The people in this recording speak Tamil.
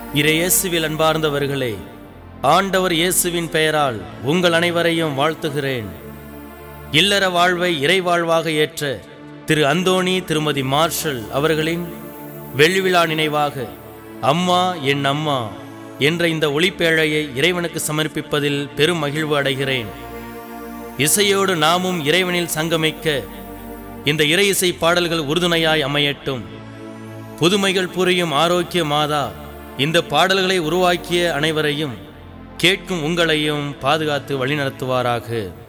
இறையேசுவில் அன்பார்ந்தவர்களே ஆண்டவர் இயேசுவின் பெயரால் உங்கள் அனைவரையும் வாழ்த்துகிறேன் இல்லற வாழ்வை இறைவாழ்வாக ஏற்ற திரு அந்தோணி திருமதி மார்ஷல் அவர்களின் வெள்ளி விழா நினைவாக அம்மா என் அம்மா என்ற இந்த ஒளிப்பேழையை இறைவனுக்கு சமர்ப்பிப்பதில் பெரும் மகிழ்வு அடைகிறேன் இசையோடு நாமும் இறைவனில் சங்கமிக்க இந்த இறை இசை பாடல்கள் உறுதுணையாய் அமையட்டும் புதுமைகள் புரியும் ஆரோக்கிய மாதா இந்த பாடல்களை உருவாக்கிய அனைவரையும் கேட்கும் உங்களையும் பாதுகாத்து வழிநடத்துவாராக